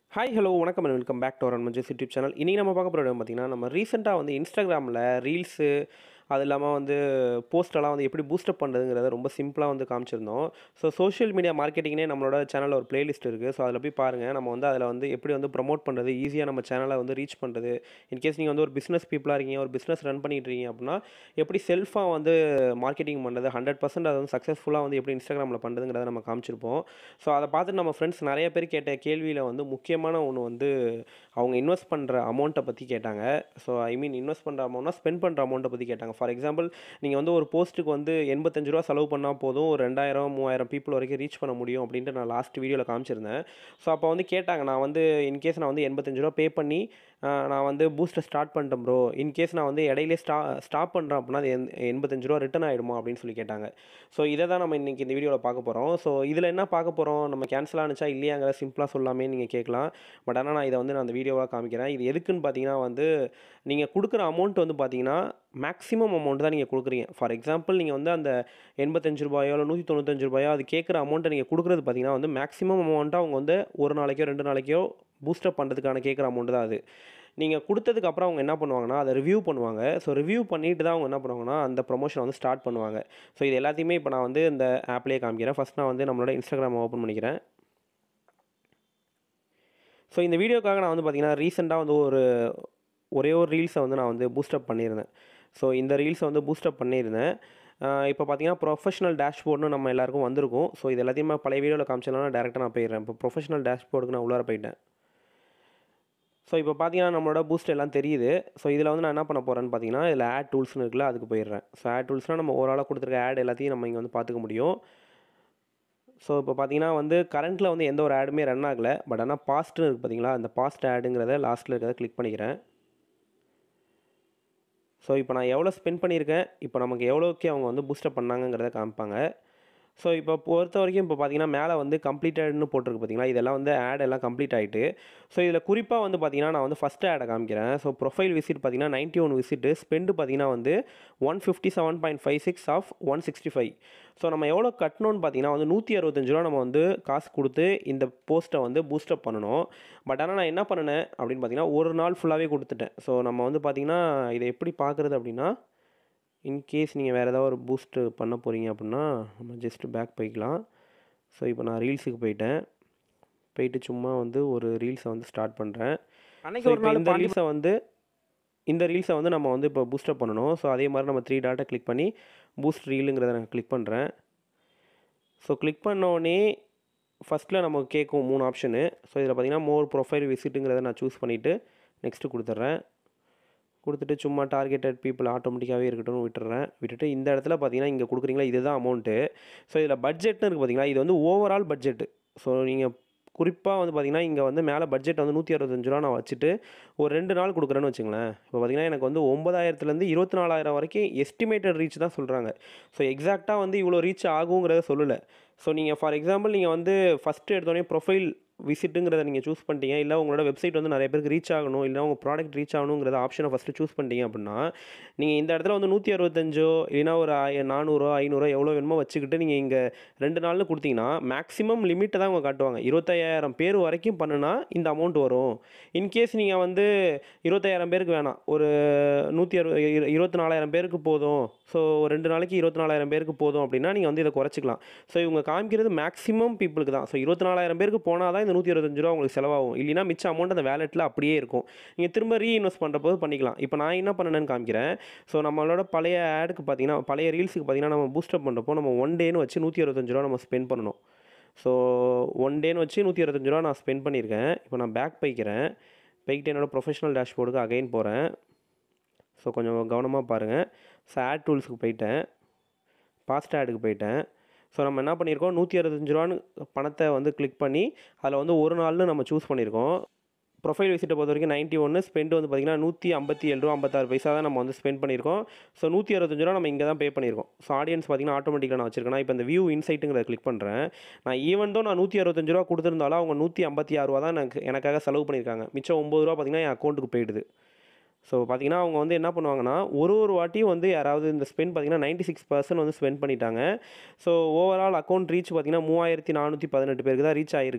hi hello வணக்கம் and welcome back to our munches YouTube channel இன்றைக்கி நம்ம பார்க்க போகிறது பார்த்தீங்கன்னா நம்ம ரீசெண்டாக வந்து இன்ஸ்டாகிராமில் ரீல்ஸு அது இல்லாமல் வந்து போஸ்டெல்லாம் வந்து எப்படி பூஸ்டப் பண்ணுறதுங்கிறத ரொம்ப சிம்பிளாக வந்து காமிச்சிருந்தோம் ஸோ சோஷியல் மீடியா மார்க்கெட்டிங்னே நம்மளோட சேனலில் ஒரு பிளேலிஸ்ட் இருக்குது ஸோ அதில் போய் பாருங்கள் நம்ம வந்து அதில் வந்து எப்படி வந்து ப்ரமோட் பண்ணுறது ஈஸியாக நம்ம சேனலை வந்து ரீச் பண்ணுறது இன்கேஸ் நீங்கள் வந்து ஒரு பிஸ்னஸ் பீப்புளாக இருக்கீங்க ஒரு பிஸ்னஸ் ரன் பண்ணிட்டு இருக்கீங்க அப்படின்னா எப்படி செல்ஃபாக வந்து மார்க்கெட்டிங் பண்ணுறது ஹண்ட்ரட் பர்சன்ட் அதை வந்து சக்ஸஸ்ஃபுல்லாக வந்து எப்படி இன்ஸ்டாகிராமில் பண்ணுறதுங்கிறத நம்ம காமிச்சிருப்போம் ஸோ அதை பார்த்துட்டு நம்ம ஃப்ரெண்ட்ஸ் நிறைய பேர் கேட்ட கேள்வியில் வந்து முக்கியமான ஒன்று வந்து அவங்க இன்வெஸ்ட் பண்ணுற அமௌண்ட்டை பற்றி கேட்டாங்க ஸோ ஐ மீன் இன்வெஸ்ட் பண்ணுற அமௌண்ட்னா ஸ்பெண்ட் பண்ணுற அமௌண்ட்டை பற்றி கேட்டாங்க ஃபார் எக்ஸாம்பிள் நீங்கள் வந்து ஒரு போஸ்ட்டுக்கு வந்து எண்பத்தஞ்சு ரூபா செலவு பண்ணால் போதும் ஒரு ரெண்டாயிரம் மூவாயிரம் பீப்புள் வரைக்கும் ரீச் பண்ண முடியும் அப்படின்ட்டு நான் லாஸ்ட் வீடியோவில் காமிச்சிருந்தேன் ஸோ அப்போ வந்து கேட்டாங்க நான் வந்து இன்கேஸ் நான் வந்து எண்பத்தஞ்சு ரூபா பே பண்ணி ஆஹ், நான் வந்து பூஸ்ட்டை ஸ்டார்ட் பண்ணிட்டேன் ப்ரோ இன்கேஸ் நான் வந்து இடையிலே ஸ்டா ஸ்டாப் பண்ணுறேன் அப்படின்னா அது எண்- எண்பத்தஞ்சு ரூபா ரிட்டன் ஆகிடுமா அப்படின்னு சொல்லி கேட்டாங்க ஸோ இதை தான் நம்ம இன்றைக்கி இந்த வீடியோவில் பார்க்க போகிறோம் ஸோ இதில் என்ன பார்க்க போகிறோம் நம்ம கேன்சல் ஆனுச்சா இல்லையாங்கிற சிம்பிளாக சொல்லாமே நீங்கள் கேட்கலாம் பட் ஆனால் நான் இதை வந்து நான் அந்த வீடியோவாக காமிக்கிறேன் இது எதுக்குன்னு பார்த்தீங்கன்னா வந்து நீங்கள் கொடுக்குற அமௌண்ட் வந்து பார்த்தீங்கன்னா மேக்ஸிமம் அமௌண்ட் தான் நீங்கள் கொடுக்குறீங்க ஃபார் எக்ஸாம்பிள் நீங்கள் வந்து அந்த எண்பத்தஞ்சு ரூபாயோ இல்லை நூற்றி தொண்ணூத்தஞ்சு ரூபாயோ அது கேட்குற அமௌண்ட்டை நீங்கள் கொடுக்குறது பார்த்தீங்கன்னா வந்து மேக்ஸிமம் அமௌண்ட்டாக அவங்க வந்து ஒரு நாளைக்கோ ரெண்டு நாளைக்கோ பூஸ்டப் பண்ணுறதுக்கான கேட்குற அமௌண்ட் தான் அது நீங்கள் கொடுத்ததுக்கு அப்புறம் அவங்க என்ன பண்ணுவாங்கன்னா அதை ரிவ்யூ பண்ணுவாங்க ஸோ ரிவ்யூ பண்ணிட்டு தான் அவங்க என்ன பண்ணுவாங்கன்னா அந்த ப்ரொமோஷன் வந்து ஸ்டார்ட் பண்ணுவாங்க ஸோ இது எல்லாத்தையுமே இப்போ நான் வந்து இந்த ஆப்லேயே காமிக்கிறேன் ஃபஸ்ட் நான் வந்து நம்மளோட இன்ஸ்டாகிராம் ஓப்பன் பண்ணிக்கிறேன் ஸோ இந்த வீடியோக்காக நான் வந்து பார்த்தீங்கன்னா ரீசெண்டாக வந்து ஒரு ஒரே ஒரு ரீல்ஸை வந்து நான் வந்து பூஸ்டப் பண்ணியிருந்தேன் ஸோ இந்த ரீல்ஸை வந்து பூஸ்டப் பண்ணியிருந்தேன் ஆஹ் இப்போ பார்த்தீங்கன்னா ப்ரொஃபஷனல் டேஷ்போர்ட்னு நம்ம எல்லாருக்கும் வந்திருக்கும் ஸோ இது எல்லாத்தையுமே பழைய வீடியோவில் காமிச்சதுனால டேரெக்டாக நான் போயிடுறேன் இப்போ ப்ரொஃபஷனல் டேஷ்போர்டுக்கு நான் உள்ளார போயிட்டேன் ஸோ இப்போ பார்த்தீங்கன்னா நம்மளோட பூஸ்ட் எல்லாம் தெரியுது ஸோ இதில் வந்து நான் என்ன பண்ண போகிறேன்னு பார்த்தீங்கன்னா இதில் ஆட் டூல்ஸ்னு இருக்குல்ல அதுக்கு போயிடுறேன் ஸோ ஆட் டூல்ஸ்னால் நம்ம ஓவராலாக கொடுத்துருக்க ஆட் எல்லாத்தையும் நம்ம இங்கே வந்து பார்த்துக்க முடியும் ஸோ இப்போ பார்த்தீங்கன்னா வந்து கரண்ட்டில் வந்து எந்த ஒரு ஆடுமே ரன் ஆகலை பட் ஆனால் பாஸ்ட்னு இருக்குது பார்த்தீங்களா அந்த பாஸ்ட் ஆடுங்கிறத லாஸ்ட்டில் இருக்கிறத கிளிக் பண்ணிக்கிறேன் ஸோ இப்போ நான் எவ்வளோ ஸ்பெண்ட் பண்ணியிருக்கேன் இப்போ நமக்கு எவ்வளோக்கு அவங்க வந்து பூஸ்டப் பண்ணாங்கங்கிறத காமிப்பாங்க ஸோ இப்போ பொறுத்த வரைக்கும் இப்போ பார்த்தீங்கன்னா மேலே வந்து கம்ப்ளீட்டட்னு போட்டிருக்கு பார்த்தீங்களா இதெல்லாம் வந்து ஆட் எல்லாம் கம்ப்ளீட் ஆகிட்டு ஸோ இதில் குறிப்பாக வந்து பார்த்தீங்கன்னா நான் வந்து ஃபஸ்ட்டு ஆடை காமிக்கிறேன் ஸோ ப்ரொஃபைல் விசிட் பார்த்தீங்கன்னா நைன்ட்டி ஒன் விசிட்டு ஸ்பெண்டு பார்த்தீங்கன்னா வந்து one fifty seven point five six of one sixty five so நம்ம எவ்வளோ கட்டணும்னு பார்த்தீங்கன்னா வந்து நூற்றி அறுபத்தஞ்சு ரூபா நம்ம வந்து காசு கொடுத்து இந்த போஸ்ட்டை வந்து பூஸ்டப் பண்ணணும் பட் ஆனால் நான் என்ன பண்ணினேன் அப்படின்னு பார்த்தீங்கன்னா ஒரு நாள் ஃபுல்லாகவே கொடுத்துட்டேன் ஸோ நம்ம வந்து பார்த்தீங்கன்னா இதை எப்படி பார்க்குறது அப்படின்னா இன்கேஸ் நீங்கள் வேறு ஏதாவது ஒரு பூஸ்ட்டு பண்ண போகிறீங்க அப்படின்னா நம்ம ஜஸ்ட் பேக் போய்க்கலாம் ஸோ இப்போ நான் ரீல்ஸுக்கு போயிட்டேன் போயிட்டு சும்மா வந்து ஒரு ரீல்ஸை வந்து ஸ்டார்ட் பண்ணுறேன் அன்னைக்கு ஒரு நாள் இந்த ரீல்ஸை வந்து இந்த ரீல்ஸை வந்து நம்ம வந்து இப்போ பூஸ்டப் பண்ணணும் ஸோ அதே மாதிரி நம்ம த்ரீ டாட்டை கிளிக் பண்ணி பூஸ்ட் ரீலுங்கிறத நான் கிளிக் பண்ணுறேன் ஸோ கிளிக் பண்ணோடனே ஃபஸ்ட்டில் நமக்கு கேட்கும் மூணு ஆப்ஷனு ஸோ இதில் பார்த்தீங்கன்னா மோர் ப்ரொஃபைல் விசிட்டுங்கிறத நான் சூஸ் பண்ணிவிட்டு நெக்ஸ்ட்டு கொடுத்துட்றேன் கொடுத்துட்டு சும்மா டார்கெட்டட் பீப்புள் ஆட்டோமேட்டிக்காகவே இருக்கட்டும்னு விட்டுறேன் விட்டுட்டு இந்த இடத்துல பார்த்தீங்கன்னா இங்கே கொடுக்குறீங்களா இதுதான் அமௌண்ட்டு ஸோ இதில் பட்ஜெட்னு இருக்குது பார்த்தீங்களா இது வந்து ஓவரால் பட்ஜெட்டு ஸோ நீங்கள் குறிப்பாக வந்து பார்த்தீங்கன்னா இங்கே வந்து மேலே பட்ஜெட் வந்து நூற்றி அறுபத்தஞ்சு ரூபா நான் வச்சுட்டு ஒரு ரெண்டு நாள் கொடுக்குறேன்னு வச்சுங்களேன் இப்போ பார்த்தீங்கன்னா எனக்கு வந்து ஒம்பதாயிரத்துலேருந்து இருபத்தி நாலாயிரம் வரைக்கும் எஸ்டிமேட்டட் ரீச் தான் சொல்கிறாங்க ஸோ எக்ஸாக்டாக வந்து இவ்வளோ ரீச் ஆகுங்கிறத சொல்லலை ஸோ நீங்கள் ஃபார் எக்ஸாம்பிள் நீங்கள் வந்து ஃபஸ்ட்டு எடுத்தோடனே ப்ரொஃபைல் விசிட்டுங்கிறத நீங்கள் சூஸ் பண்ணிட்டீங்க இல்லை உங்களோட வெப்சைட் வந்து நிறைய பேருக்கு ரீச் ஆகணும் இல்லை உங்கள் ப்ராடக்ட் ரீச் ஆகணுங்கிறத ஆப்ஷனை ஃபஸ்ட்டு சூஸ் பண்ணிட்டீங்க அப்படின்னா நீங்கள் இந்த இடத்துல வந்து நூற்றி அறுபத்தஞ்சோ இல்லைன்னா ஒரு ஆய- நானூறோ ஐநூறோ எவ்வளோ வேணுமோ வச்சுக்கிட்டு நீங்கள் இங்கே ரெண்டு நாள்னு கொடுத்தீங்கன்னா மேக்ஸிமம் லிமிட்டை தான் அவங்க காட்டுவாங்க இருபத்தையாயிரம் பேர் வரைக்கும் பண்ணுனா இந்த அமௌண்ட் வரும் இன்கேஸ் நீங்கள் வந்து இருபத்தையாயிரம் பேருக்கு வேணாம் ஒரு நூற்றி அறு இரு- இருபத்தி நாலாயிரம் பேருக்கு போதும் ஸோ ரெண்டு நாளைக்கு இருபத்தி நாலாயிரம் பேருக்கு போதும் அப்படின்னா நீங்கள் வந்து இதை குறைச்சிக்கலாம் ஸோ இவங்க காமிக்கிறது மேக்ஸிமம் பீப்புளுக்கு தான் ஸோ இருபத்தி நாலாயிரம் பேருக்கு போனால் தான் இந்த நூற்றி இருபத்தஞ்சு ரூபா உங்களுக்கு செலவாகும் இல்லைன்னா மிச்ச அமௌண்ட் அந்த வேலெட்டில் அப்படியே இருக்கும் நீங்கள் திரும்ப ரீஇன்வெஸ்ட் பண்ணுறப்போது பண்ணிக்கலாம் இப்போ நான் என்ன பண்ணேன்னு காமிக்கிறேன் ஸோ நம்மளோட பழைய ஆடுக்கு பார்த்தீங்கன்னா பழைய ரீல்ஸுக்கு பார்த்தீங்கன்னா நம்ம பூஸ்டப் பண்ணுறப்போ நம்ம ஒன் டேன்னு வச்சு நூற்றி அறுபத்தஞ்சு ரூபா நம்ம ஸ்பெண்ட் பண்ணணும் ஸோ ஒன் டேன்னு வச்சு நூற்றி அறுபத்தஞ்சு ரூபா நான் ஸ்பெண்ட் பண்ணியிருக்கேன் இப்போ நான் பேக் போய்க்கிறேன் போய்கிட்டு என்னோட ப்ரொஃபஷனல் டேஷ்போர்டுக்கு அகைன் போகிறேன் ஸோ கொஞ்சம் கவனமாக பாருங்கள் ஸோ ஆட் டூல்ஸுக்கு போயிட்டேன் பாஸ்ட் ஆடுக்கு போயிட்டேன் ஸோ நம்ம என்ன பண்ணியிருக்கோம் நூற்றி அறுபத்தஞ்சு ரூபான்னு பணத்தை வந்து கிளிக் பண்ணி அதில் வந்து ஒரு நாள்னு நம்ம சூஸ் பண்ணியிருக்கோம் ப்ரொஃபைல் விசிட்டை பொறுத்த வரைக்கும் நைன்ட்டி ஒன்று ஸ்பெண்ட் வந்து பார்த்திங்கன்னா நூற்றி ஐம்பத்தி ஏழு ரூபா ஐம்பத்தாறு பைசா தான் நம்ம வந்து ஸ்பெண்ட் பண்ணியிருக்கோம் ஸோ நூற்றி அறுபத்தஞ்சு ரூபா நம்ம இங்கே தான் பே பண்ணியிருக்கோம் ஸோ ஆடியன்ஸ் பார்த்திங்கன்னா ஆட்டோமேட்டிக்காக நான் வச்சிருக்கேன் நான் இப்போ இந்த வியூ இன்சைட்டுங்கிறத கிளிக் பண்ணுறேன் நான் ஈவன் தான் நான் நூற்றி அறுபத்தஞ்சு ரூபா கொடுத்துருந்தாலும் அவங்க நூற்றி ஐம்பத்தி ஆறு ரூபா தான் எனக்கு எனக்காக செலவு பண்ணியிருக்காங்க மிச்சம் ஒம்பது ரூபா பார்த்திங்கன்னா என் அக்கௌண்ட்டுக்கு போயிடுது ஸோ பார்த்தீங்கன்னா அவங்க வந்து என்ன பண்ணுவாங்கன்னா ஒரு ஒரு வாட்டியும் வந்து யாராவது இந்த ஸ்பெண்ட் பார்த்தீங்கன்னா நைன்ட்டி சிக்ஸ் பர்சன்ட் வந்து ஸ்பெண்ட் பண்ணிட்டாங்க ஸோ ஓவரால் அக்கௌண்ட் ரீச் பார்த்தீங்கன்னா மூவாயிரத்தி நானூற்றி பதினெட்டு பேருக்கு தான் ரீச் ஆயிருக்கு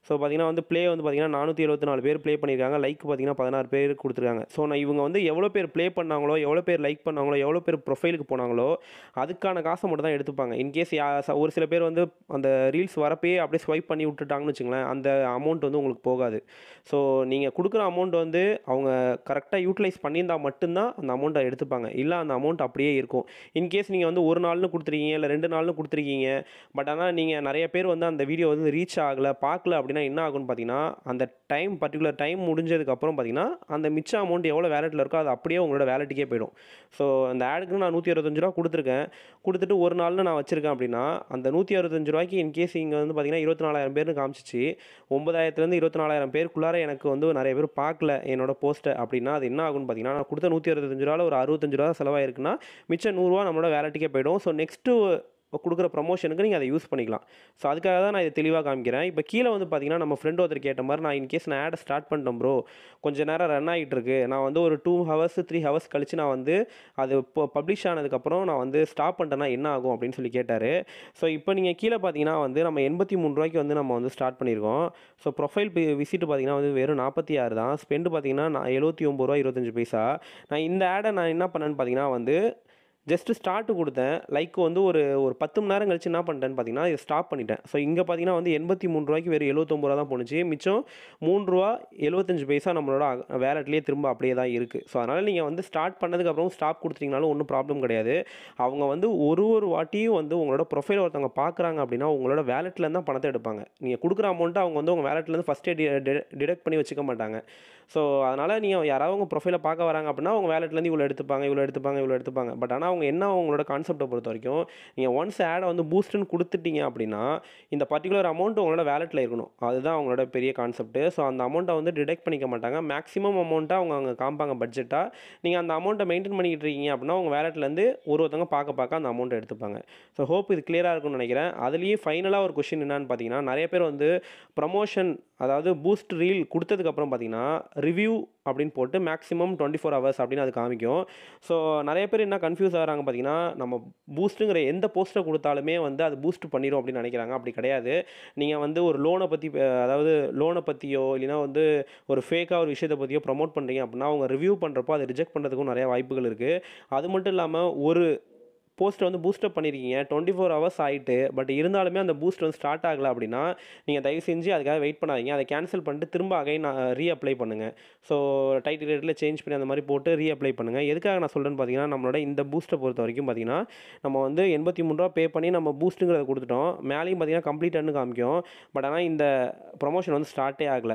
ஸோ பார்த்தீங்கன்னா வந்து ப்ளே வந்து பார்த்தீங்கன்னா நானூற்றி எழுபத்தி நாலு பேர் ப்ளே பண்ணியிருக்காங்க லைக் பார்த்தீங்கன்னா பதினாறு பேர் கொடுத்துருக்காங்க ஸோ நான் இவங்க வந்து எவ்வளோ பேர் ப்ளே பண்ணாங்களோ எவ்வளோ பேர் லைக் பண்ணாங்களோ எவ்வளோ பேர் ப்ரொஃபைலுக்கு போனாங்களோ அதுக்கான காசை மட்டும் தான் எடுத்துப்பாங்க இன்கேஸ் ஒரு சில பேர் வந்து அந்த ரீல்ஸ் வரப்பே அப்படியே ஸ்வைப் பண்ணி விட்டுட்டாங்கன்னு வச்சுங்களேன் அந்த அமௌண்ட் வந்து உங்களுக்கு போகாது ஸோ நீங்கள் கொடுக்குற அமௌண்ட் வந்து அவங்க கரெக்டாக யூட்டிலைஸ் பண்ணியிருந்தா மட்டும்தான் அந்த அமௌண்ட்டை எடுத்துப்பாங்க இல்லை அந்த அமௌண்ட் அப்படியே இருக்கும் இன்கேஸ் நீங்கள் வந்து ஒரு நாள்னு கொடுத்துருக்கீங்க இல்லை ரெண்டு நாள்னு கொடுத்துருக்கீங்க பட் ஆனால் நீங்கள் நிறைய பேர் வந்து அந்த வீடியோ வந்து ரீச் ஆகலை பார்க்கல அப்படின்னா என்ன ஆகும்னு பார்த்தீங்கன்னா அந்த டைம் பர்டிகுலர் டைம் முடிஞ்சதுக்கப்புறம் பார்த்தீங்கன்னா அந்த மிச்ச அமௌண்ட் எவ்வளோ வேலெட்டில் இருக்கோ அது அப்படியே உங்களோட வேலெட்டுக்கே போயிடும் ஸோ அந்த ஆடுக்கு நான் நூற்றி அறுபத்தஞ்சு ரூபா கொடுத்துருக்கேன் கொடுத்துட்டு ஒரு நாள்னு நான் வச்சுருக்கேன் அப்படின்னா அந்த நூற்றி அறுபத்தஞ்சு ரூபாய்க்கு இன்கேஸ் இங்கே வந்து பார்த்தீங்கன்னா இருபத்தி நாலாயிரம் பேர்னு காமிச்சிச்சு ஒன்பதாயிரத்துலேருந்து இருபத்தி நாலாயிரம் பேருக்குள்ளார எனக்கு வந்து நிறைய பேர் பார்க்கல என்னோட போஸ்ட்டை அப்படின்னா அது என்ன ஆகும்னு பார்த்தீங்கன்னா நான் கொடுத்த நூற்றி அறுபத்தஞ்சு ரூபாவில் ஒரு அறுபத்தஞ்சு ரூபா செலவாயிருக்குன்னா மிச்சம் நூறுரூவா நம்மளோட வேலெட்டுக்கே போயிடும் ஸோ நெக்ஸ்ட்டு கொடுக்குற ப்ரமோஷனுக்கு நீங்கள் அதை யூஸ் பண்ணிக்கலாம் ஸோ அதுக்காக தான் நான் இதை தெளிவாக காமிக்கிறேன் இப்போ கீழே வந்து பார்த்தீங்கன்னா நம்ம ஃப்ரெண்ட் ஒருத்தர் கேட்ட மாதிரி நான் இன்கேஸ் நான் ஆடை ஸ்டார்ட் பண்ணிட்டேன் ப்ரோ கொஞ்ச நேரம் ரன் ஆகிட்டு இருக்கு நான் வந்து ஒரு டூ ஹவர்ஸ் த்ரீ ஹவர்ஸ் கழிச்சு நான் வந்து அது இப்போ பப்ளிஷ் ஆனதுக்கப்புறம் நான் வந்து ஸ்டாப் பண்ணிட்டேன்னா என்ன ஆகும் அப்படின்னு சொல்லி கேட்டார் ஸோ இப்போ நீங்கள் கீழே பார்த்தீங்கன்னா வந்து நம்ம எண்பத்தி மூணு ரூபாய்க்கு வந்து நம்ம வந்து ஸ்டார்ட் பண்ணியிருக்கோம் ஸோ ப்ரொஃபைல் விசிட் பார்த்தீங்கன்னா வந்து வெறும் நாற்பத்தி ஆறு தான் ஸ்பெண்டு பார்த்தீங்கன்னா நான் எழுபத்தி ஒம்பது ரூபா இருபத்தஞ்சு பைசா நான் இந்த ஆடை நான் என்ன பண்ணேன்னு பார்த்தீங்கன்னா வந்து ஜஸ்ட்டு ஸ்டார்ட்டு கொடுத்தேன் லைக் வந்து ஒரு ஒரு பத்து மணி நேரம் கழிச்சு என்ன பண்ணிட்டேன்னு பார்த்தீங்கன்னா இதை ஸ்டாப் பண்ணிட்டேன் ஸோ இங்கே பார்த்தீங்கன்னா வந்து எண்பத்தி மூணு ரூபாய்க்கு வெறும் எழுபத்தொம்பது ரூபா தான் போணுச்சு மிச்சம் மூணு ரூபா எழுபத்தஞ்சு பைசா நம்மளோட வேலட்லேயே திரும்ப அப்படியே தான் இருக்குது ஸோ அதனால் நீங்கள் வந்து ஸ்டார்ட் பண்ணதுக்கப்புறம் ஸ்டாப் கொடுத்துட்டீங்கனாலும் ஒன்றும் ப்ராப்ளம் கிடையாது அவங்க வந்து ஒரு ஒரு வாட்டியும் வந்து உங்களோட ப்ரொஃபைல் ஒருத்தவங்க பார்க்குறாங்க அப்படின்னா உங்களோட வேலெட்லேருந்து தான் பணத்தை எடுப்பாங்க நீங்கள் கொடுக்குற அமௌண்ட்டை அவங்க வந்து உங்கள் வேலெட்லேருந்து ஃபஸ்ட்டே டிடெக்ட் பண்ணி வச்சுக்க மாட்டாங்க ஸோ அதனால் நீங்கள் யாராவது உங்கள் ப்ரொஃபைலை பார்க்க வராங்க அப்படின்னா அவங்க வேலெட்லேருந்து இவ்வளோ எடுத்துப்பாங்க இவ்வளோ எடுத்துப்பாங்க இவ்வளோ எடுத்துப்பாங்க பட் ஆனால் அவங்க என்ன அவங்களோட கான்செப்டை பொறுத்த வரைக்கும் நீங்கள் ஒன்ஸ் ஆடை வந்து பூஸ்ட்டுன்னு கொடுத்துட்டீங்க அப்படின்னா இந்த பர்டிகுலர் அமௌண்ட் உங்களோட வேலெட்டில் இருக்கணும் அதுதான் அவங்களோட பெரிய கான்செப்ட்டு ஸோ அந்த அமௌண்ட்டை வந்து டிடெக்ட் பண்ணிக்க மாட்டாங்க மேக்ஸிமம் அமௌண்ட்டை அவங்க அங்கே காமிப்பாங்க பட்ஜெட்டாக நீங்கள் அந்த அமௌண்ட்டை மெயின்டைன் பண்ணிக்கிட்டு இருக்கீங்க அப்படின்னா உங்கள் வேலெட்லேருந்து ஒரு ஒருத்தவங்க பார்க்க பார்க்க அந்த அமௌண்ட்டை எடுத்துப்பாங்க ஸோ ஹோப் இது கிளியராக இருக்கும்னு நினைக்கிறேன் அதுலேயும் ஃபைனலாக ஒரு கொஷின் என்னன்னு பார்த்தீங்கன்னா நிறைய பேர் வந்து ப்ரமோஷன் அதாவது பூஸ்ட் ரீல் கொடுத்ததுக்கப்புறம் பார்த்தீங்கன்னா ரிவ்யூ அப்படின்னு போட்டு மேக்ஸிமம் டுவெண்ட்டி ஃபோர் ஹவர்ஸ் அப்படின்னு அது காமிக்கும் ஸோ நிறைய பேர் என்ன கன்ஃபியூஸ் ஆகிறாங்க பார்த்தீங்கன்னா நம்ம பூஸ்ட்டுங்கிற எந்த போஸ்ட்டை கொடுத்தாலுமே வந்து அது பூஸ்ட் பண்ணிடும் அப்படின்னு நினைக்கிறாங்க அப்படி கிடையாது நீங்கள் வந்து ஒரு லோனை பற்றி அதாவது லோனை பற்றியோ இல்லைனா வந்து ஒரு ஃபேக்காக ஒரு விஷயத்தை பற்றியோ ப்ரமோட் பண்ணுறீங்க அப்படின்னா அவங்க ரிவ்யூ பண்ணுறப்போ அதை ரிஜெக்ட் பண்ணுறதுக்கும் நிறைய வாய்ப்புகள் இருக்குது அது மட்டும் இல்லாமல் ஒரு போஸ்ட்டை வந்து பூஸ்டப் பண்ணியிருக்கீங்க டுவெண்ட்டி ஃபோர் ஹவர்ஸ் ஆகிட்டு பட் இருந்தாலுமே அந்த பூஸ்ட் வந்து ஸ்டார்ட் ஆகலை அப்படின்னா நீங்கள் தயவு செஞ்சு அதுக்காக வெயிட் பண்ணாதீங்க அதை கேன்சல் பண்ணிட்டு திரும்ப அகைன் ரீ அப்ளை பண்ணுங்கள் ஸோ டைட்டில் ரேட்டில் சேஞ்ச் பண்ணி அந்த மாதிரி போட்டு ரீ அப்ளை பண்ணுங்கள் எதுக்காக நான் சொல்கிறேன்னு பார்த்தீங்கன்னா நம்மளோட இந்த பூஸ்ட்டை பொறுத்த வரைக்கும் பார்த்தீங்கன்னா நம்ம வந்து எண்பத்தி மூணு ரூபா பே பண்ணி நம்ம பூஸ்ட்டுங்கிறத கொடுத்துட்டோம் மேலேயும் பார்த்தீங்கன்னா கம்ப்ளீட்டட்னு காமிக்கும் பட் ஆனால் இந்த ப்ரொமோஷன் வந்து ஸ்டார்ட்டே ஆகலை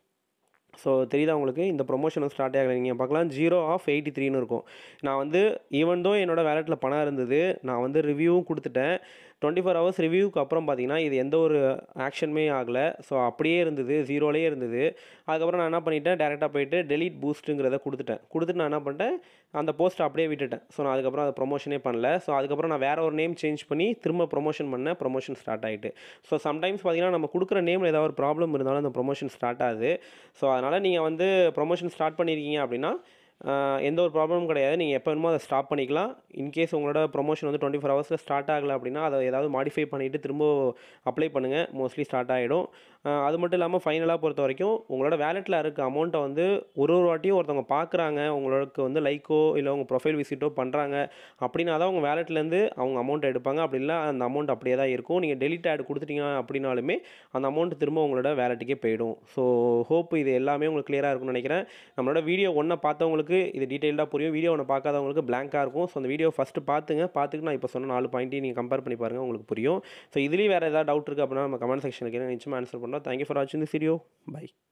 ஸோ தெரியுதா உங்களுக்கு இந்த ப்ரொமோஷன் வந்து ஸ்டார்ட் ஆகலை நீங்கள் பார்க்கலாம் ஜீரோ ஆஃப் எயிட்டி த்ரீன்னு இருக்கும் நான் வந்து ஈவன் தோ என்னோடய வேலெட்டில் பணம் இருந்தது நான் வந்து ரிவ்யூவும் கொடுத்துட்டேன் டுவெண்ட்டி ஃபோர் ஹவர்ஸ் ரிவ்யூக்கு அப்புறம் பார்த்தீங்கன்னா இது எந்த ஒரு ஆக்ஷனுமே ஆகலை ஸோ அப்படியே இருந்தது ஜீரோலேயே இருந்தது அதுக்கப்புறம் நான் என்ன பண்ணிட்டேன் டேரெக்டாக போயிட்டு டெலீட் பூஸ்ட்டுங்கிறத கொடுத்துட்டேன் கொடுத்துட்டு நான் என்ன பண்ணிட்டேன் அந்த போஸ்ட்டை அப்படியே விட்டுட்டேன் ஸோ நான் அதுக்கப்புறம் அதை ப்ரொமோஷனே பண்ணல ஸோ அதுக்கப்புறம் நான் வேறு ஒரு நேம் சேஞ்ச் பண்ணி திரும்ப ப்ரொமோஷன் பண்ணேன் ப்ரொமோஷன் ஸ்டார்ட் ஆகிட்டு ஸோ சம்டைம்ஸ் பார்த்தீங்கன்னா நம்ம கொடுக்குற நேமில் ஏதாவது ஒரு ப்ராப்ளம் இருந்தாலும் அந்த ப்ரொமோஷன் ஸ்டார்ட் ஆகுது ஸோ அதனால் நீங்கள் வந்து ப்ரொமோஷன் ஸ்டார்ட் பண்ணியிருக்கீங்க அப்படின்னா எந்த ஒரு ப்ராப்ளமும் கிடையாது நீங்கள் எப்போ வேணுமோ அதை ஸ்டாப் பண்ணிக்கலாம் இன்கேஸ் உங்களோட ப்ரொமோஷன் வந்து டுவெண்ட்டி ஃபோர் ஹவர்ஸில் ஸ்டார்ட் ஆகலை அப்படின்னா அதை ஏதாவது மாடிஃபை பண்ணிவிட்டு திரும்ப அப்ளை பண்ணுங்கள் மோஸ்ட்லி ஸ்டார்ட் ஆகிடும் அது மட்டும் இல்லாமல் ஃபைனலாக பொறுத்த வரைக்கும் உங்களோட வேலெட்டில் இருக்க அமௌண்ட்டை வந்து ஒரு ஒரு வாட்டியும் ஒருத்தவங்க பார்க்குறாங்க உங்களுக்கு வந்து லைக்கோ இல்லை உங்கள் ப்ரொஃபைல் விசிட்டோ பண்ணுறாங்க அப்படின்னா தான் உங்கள் வேலெட்லேருந்து அவங்க அமௌண்ட் எடுப்பாங்க அப்படி இல்லை அந்த அமௌண்ட் அப்படியே தான் இருக்கும் நீங்கள் டெலிட் ஆட் கொடுத்துட்டீங்க அப்படின்னாலுமே அந்த அமௌண்ட் திரும்ப உங்களோட வேலெட்டுக்கே போயிடும் ஸோ ஹோப் இது எல்லாமே உங்களுக்கு கிளியராக இருக்கும்னு நினைக்கிறேன் நம்மளோட வீடியோ ஒன்றை பார்த்தவங்களுக்கு இது டீட்டெயிலாக புரியும் வீடியோ ஒன்று பார்க்காதவங்களுக்கு பிளாங்காக இருக்கும் ஸோ அந்த வீடியோ ஃபஸ்ட்டு பார்த்துங்க பார்த்துட்டு நான் இப்போ சொன்ன நாலு பாயிண்ட்டையும் நீங்கள் கம்பேர் பண்ணி பாருங்கள் உங்களுக்கு புரியும் ஸோ இதுலேயும் வேறு ஏதாவது டவுட் இருக்குது அப்படின்னா நம்ம கமெண்ட் செக்ஷனுக்கு நிச்சயமாக ஆன்சர் பண்ணுறோம் தேங்க்யூ ஃபார் வாட்சிங் திஸ் வீடியோ பை